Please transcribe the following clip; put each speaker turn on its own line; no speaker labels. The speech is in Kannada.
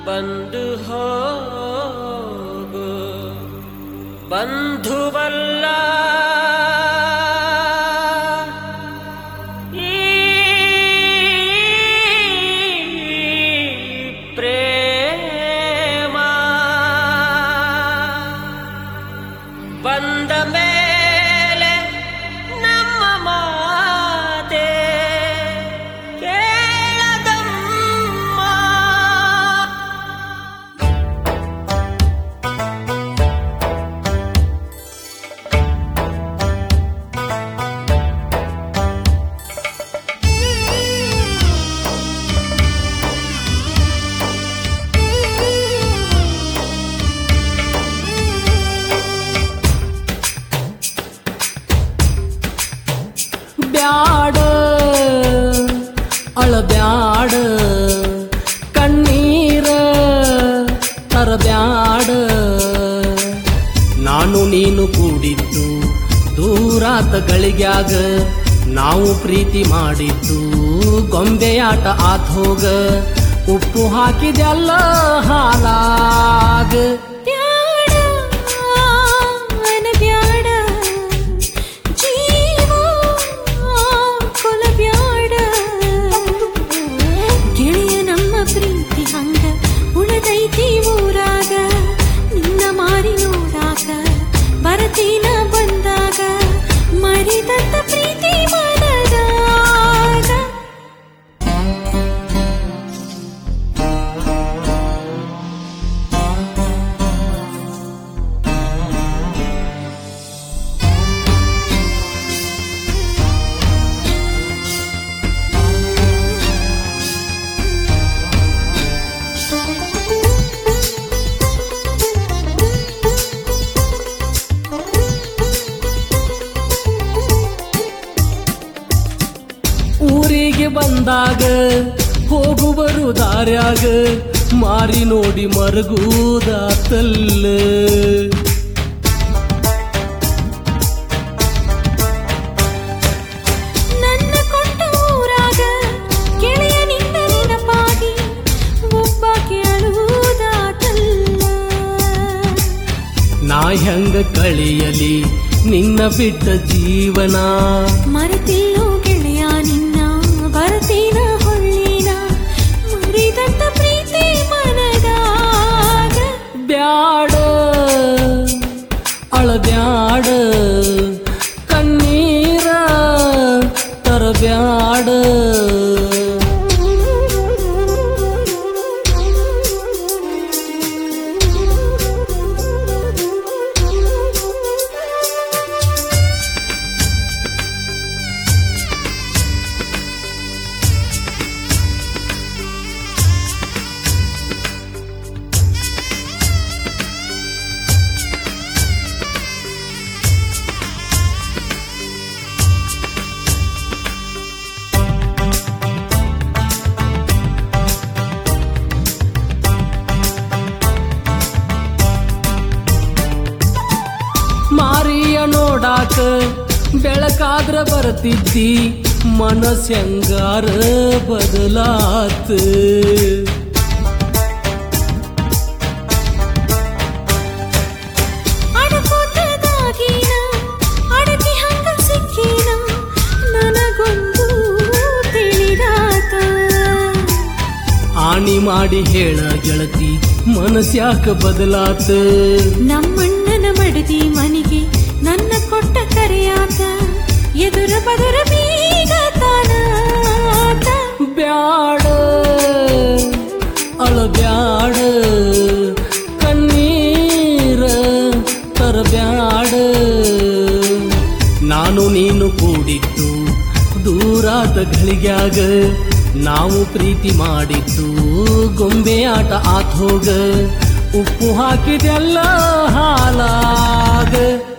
ಬಂದು ಹೋಗು ಬಂಧುವಲ್ಲ ಈ ಪ್ರೇಮ ಬಂದ ಮೇಲೆ ನಮ್ಮ ಮಾತೆ ಕೇಳದಮ್ಮ
ಬ್ಯಾಡ ಅಳಬ್ಯಾಡ ಕಣ್ಣೀರ ತರಬ್ಯಾಡ ನಾನು ನೀನು ಕೂಡಿದ್ದು ದೂರಾತ ಗಳಿಗ್ಯಾಗ ನಾವು ಪ್ರೀತಿ ಮಾಡಿದ್ದು ಗೊಂಬೆಯಾಟ ಆಥೋಗ ಉಪ್ಪು ಹಾಕಿದೆಲ್ಲ ಹಾಲಾಗ
ಬ್ಯಾಡ ಅನ ಬ್ಯಾಡ ಜೀವ ಕೊಲ ಬ್ಯಾಡ ಗೆಳೆಯ ನಮ್ಮ ಪ್ರೀತಿ ಹಂಗ ಉಳದೈತಿ ಊರಾಗ ನಿನ್ನ ಮಾರಿ ನೋಡಾಕ ಬರತೀನ ಬಂದಾಗ ಮರಿದಂತ ಪ್ರೀತಿ ಮನದಾಗ
ಊರಿಗೆ ಬಂದಾಗ ಹೋಗುವರು ದಾರ್ಯಾಗ ಮಾರಿ ನೋಡಿ ಮರಗುದಾತಲ್ಲ
ನನ್ನ ಕೊಟ್ಟ ಊರಾಗ ಗೆಳೆಯ ನಿನ್ನ ನೆನಪಾಗಿ ಒಬ್ಬಾಕೆ ಅಳುವುದಾತಲ್ಲ
ನಾ ಹೆಂಗ ಕಳೆಯಲಿ ನಿನ್ನ ಬಿಟ್ಟ ಜೀವನ
ಮರೆತಿಲ್ಲೋ ಗೆಳೆಯ ನಿನ್ನ ಬರತೀನ ಹೊಳ್ಳಿನ ಮುರಿದಂತ ಪ್ರೀತಿ ಮನದಾಗ
ಬ್ಯಾಡ ಅಳಬ್ಯಾಡ ಕಣ್ಣೀರ ತರಬ್ಯಾಡ ಮಾರಿಯ ನೋಡಾಕ ಬೆಳಕಾದ್ರ ಬರ್ತಿದ್ದಿ ಮನಸ್ಸಂಗಾರ ಬದಲಾತ್
ಅಡಕೋಟದಾಗಿನ ಅಡಗಿ ಹಂಗ ಸಿಕ್ಕಿನ ನನಗೊಂದು ತಿಳಿದಾತ
ಆಣಿ ಮಾಡಿ ಹೇಳ ಗೆಳತಿ ಮನಸ್ಯಾಕ ಬದಲಾತ್
ನಮ್ಮಣ್ಣನ ಮಡದಿ ಮನಿಗೆ ನನ್ನ ಕೊಟ್ಟ ಕರೆಯಾತ ಎದುರ ಬದುರ ಬೀಗ ತಾನಾತ
ಬ್ಯಾಡ ಅಳಬ್ಯಾಡ ಕಣ್ಣೀರ ತರಬ್ಯಾಡ ನಾನು ನೀನು ಕೂಡಿದ್ದು ದೂರಾದ ಗಳಿಗ್ಯಾಗ ನಾವು ಪ್ರೀತಿ ಮಾಡಿದ್ದು ಗೊಂಬೆ ಆಟ ಆಥೋಗ ಉಪ್ಪು ಹಾಕಿದೆಲ್ಲ ಹಾಲಾಗ